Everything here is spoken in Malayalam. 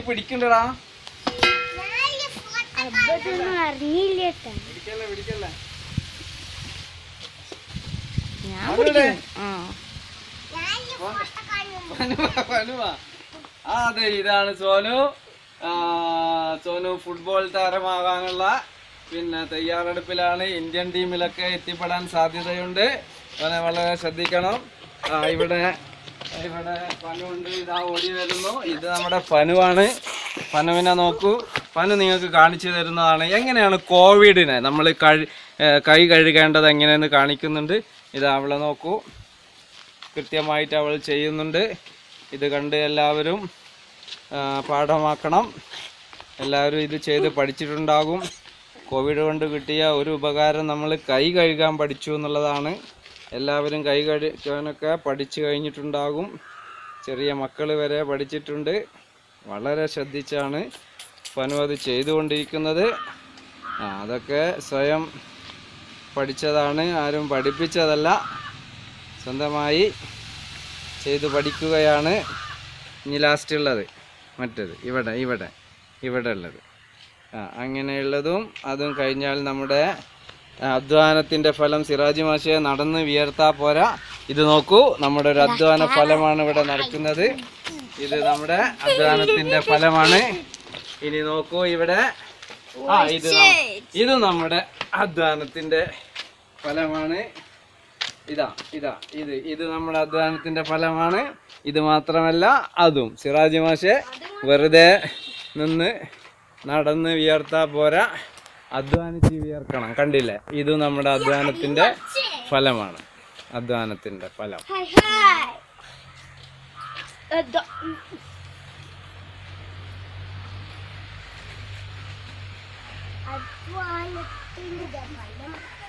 പിടിക്കണ്ടടാ അതൊന്നും അറിഞ്ഞില്ല ട്ടാ. പിടിക്കല്ലേ പിടിക്കല്ലേ ഞാൻ അവിടെ പിടിക്കും. ആ. പനുവ, പനുവ. ആ അതെ ഇതാണ് സോനു ആ, സോനു ഫുട്ബോൾ താരമാകാനുള്ള പിന്നെ തയ്യാറെടുപ്പിലാണ് ഇന്ത്യൻ ടീമിലൊക്കെ എത്തിപ്പെടാൻ സാധ്യതയുണ്ട് അവനെ വളരെ ശ്രദ്ധിക്കണം ആ ഇവിടെ ഇവിടെ പനുണ്ട് ഇതാ ഓടി വരുന്നു ഇത് നമ്മുടെ പനുവാണ് പനുവിനെ നോക്കൂ പനു നിങ്ങൾക്ക് കാണിച്ചു തരുന്നതാണ് എങ്ങനെയാണ് കോവിഡിനെ നമ്മൾ കഴി ഏ, കൈ കഴുകേണ്ടത് എങ്ങനെയെന്ന് കാണിക്കുന്നുണ്ട് ഇത് അവളെ നോക്കൂ കൃത്യമായിട്ട് അവൾ ചെയ്യുന്നുണ്ട് ഇത് കണ്ട് എല്ലാവരും ആ, പാഠമാക്കണം എല്ലാവരും ഇത് ചെയ്ത് പഠിച്ചിട്ടുണ്ടാകും കോവിഡ് കൊണ്ട് കിട്ടിയ ഒരു ഉപകാരം നമ്മൾ കൈ കഴുകാൻ പഠിച്ചു എന്നുള്ളതാണ് എല്ലാവരും കൈ കഴുകാനൊക്കെ പഠിച്ചു കഴിഞ്ഞിട്ടുണ്ടാകും ചെറിയ മക്കൾ വരെ പഠിച്ചിട്ടുണ്ട് വളരെ ശ്രദ്ധിച്ചാണ് പനു അത് ചെയ്തുകൊണ്ടിരിക്കുന്നത് ആ, അതൊക്കെ സ്വയം പഠിച്ചതാണ് ആരും പഠിപ്പിച്ചതല്ല സ്വന്തമായി ചെയ്ത് പഠിക്കുകയാണ് ഇനി ലാസ്റ്റ് ഉള്ളത് മറ്റേത് ഇവിടെ ഇവിടെ ഇവിടെ ഉള്ളത് ആ അങ്ങനെയുള്ളതും അതും കഴിഞ്ഞാൽ നമ്മുടെ അധ്വാനത്തിൻ്റെ ഫലം സിറാജി മാഷയെ നടന്ന് വിയർത്താ പോരാ ഇത് നോക്കൂ നമ്മുടെ ഒരു അധ്വാന ഫലമാണ് ഇവിടെ നടക്കുന്നത് ഇത് നമ്മുടെ അധ്വാനത്തിൻ്റെ ഫലമാണ് ഇനി നോക്കൂ ഇവിടെ ആ ഇത് ന- ഇത് നമ്മുടെ അധ്വാനത്തിൻ്റെ ഫലമാണ് ഇതാ ഇതാ ഇത് ഇത് നമ്മുടെ അധ്വാനത്തിന്റെ ഫലമാണ് ഇത് മാത്രമല്ല അതും സിറാജി മാഷെ വെറുതെ നിന്ന് നടന്ന് വിയർത്താ പോരാ അധ്വാനിച്ച് വിയർക്കണം കണ്ടില്ലേ ഇത് നമ്മുടെ അധ്വാനത്തിന്റെ ഫലമാണ് അധ്വാനത്തിന്റെ ഫലം ഹായ് ഹായ് അത് അധ്വാനത്തിന്റെ ഫലം